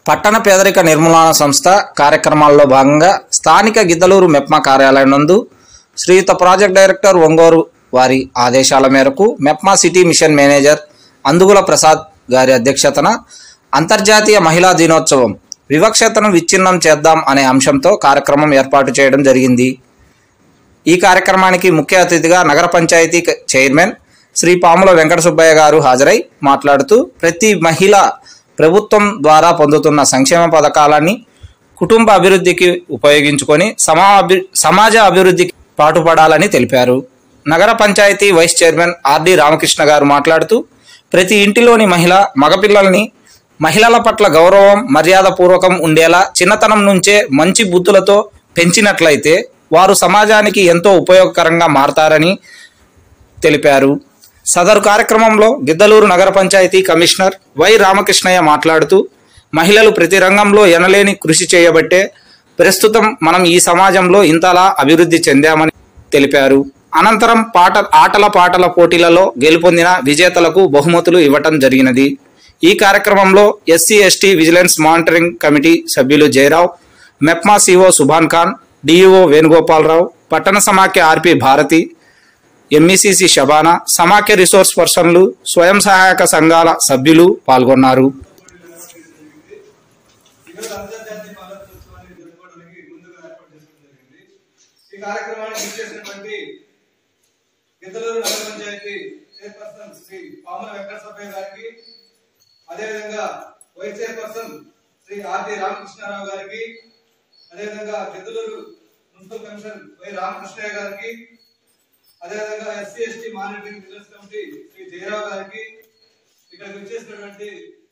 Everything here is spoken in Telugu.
పట్టణ పేదరిక నిర్మూలన సంస్థ కార్యక్రమాల్లో భాగంగా స్థానిక గిద్దలూరు మెప్మా కార్యాలయం నందు శ్రీయుత ప్రాజెక్ట్ డైరెక్టర్ ఒంగోరు వారి ఆదేశాల మేరకు MEPMA city mission manager Andugula Prasad గారి అధ్యక్షతన అంతర్జాతీయ మహిళా దినోత్సవం వివక్షతను విచ్ఛిన్నం చేద్దాం అనే అంశంతో కార్యక్రమం ఏర్పాటు చేయడం జరిగింది ఈ కార్యక్రమానికి ముఖ్య అతిథిగా నగర పంచాయతీ క- చైర్మన్ శ్రీ పాముల వెంకట సుబ్బయ్య గారు హాజరై మాట్లాడుతూ ప్రతి మహిళ ప్రభుత్వం ద్వారా పొందుతున్న సంక్షేమ పథకాలన్నీ కుటుంబ అభివృద్ధికి ఉపయోగించుకొని సమా అభి సమాజ అభివృద్ధికి పాటుపడాలని తెలిపారు నగర panchayat vice chairman RD Ramakrishna గారు మాట్లాడుతూ ప్రతి ఇంటిలోని మహిళ మగపిల్లల్ని మహిళల పట్ల గౌరవం మర్యాద పూర్వకం ఉండేలా చిన్నతనం నుంచే మంచి బుద్ధులతో పెంచినట్లయితే వారు సమాజానికి ఎంతో ఉపయోగకరంగా మారతారని తెలిపారు సదరు కార్యక్రమంలో గిద్దలూరు నగర పంచాయతీ కమిషనర్ వై రామకృష్ణయ్య మాట్లాడుతూ మహిళలు ప్రతి రంగంలో ఎనలేని కృషి చేయబట్టే ప్రస్తుతం మనం ఈ సమాజంలో ఇంతలా అభివృద్ధి చెందామని తెలిపారు అనంతరం పాట ఆటల పాటల పోటీలలో గెలుపొందిన విజేతలకు బహుమతులు ఇవ్వటం జరిగినది ఈ కార్యక్రమంలో SC ST vigilance monitoring committee సభ్యులు జయరావు మెప్మా సిఓ సుభాన్ ఖాన్ డిఈఓ వేణుగోపాలరావు పట్టణ సమాఖ్య ఆర్పి భారతి ఎంఈసిసి షబానా సమాఖ్య రిసోర్స్ పర్సన్లు స్వయం సహాయక సంఘాల సభ్యులు పాల్గొన్నారు ఈరోజు అంతర్జాతీయ పాలోత్సవాన్ని జరుపుకోవడానికి ముందుగా ఏర్పాటు చేసుకోవడం జరిగింది ఈ కార్యక్రమాన్ని ఇచ్చేసినటువంటి గిద్దలూరు నగర పంచాయతీ చైర్పర్సన్ శ్రీ పాముల వెంకట సభ్య గారికి అదేవిధంగా vice chairperson Shri RT Ramakrishnarao గారికి అదేవిధంగా Giddaluru municipal commissioner Y Ramakrishnaiah గారికి అదేవిధంగా SC ST monitoring vigilance committee Shri Jayarao గారికి ఇక్కడికి వచ్చేసినటువంటి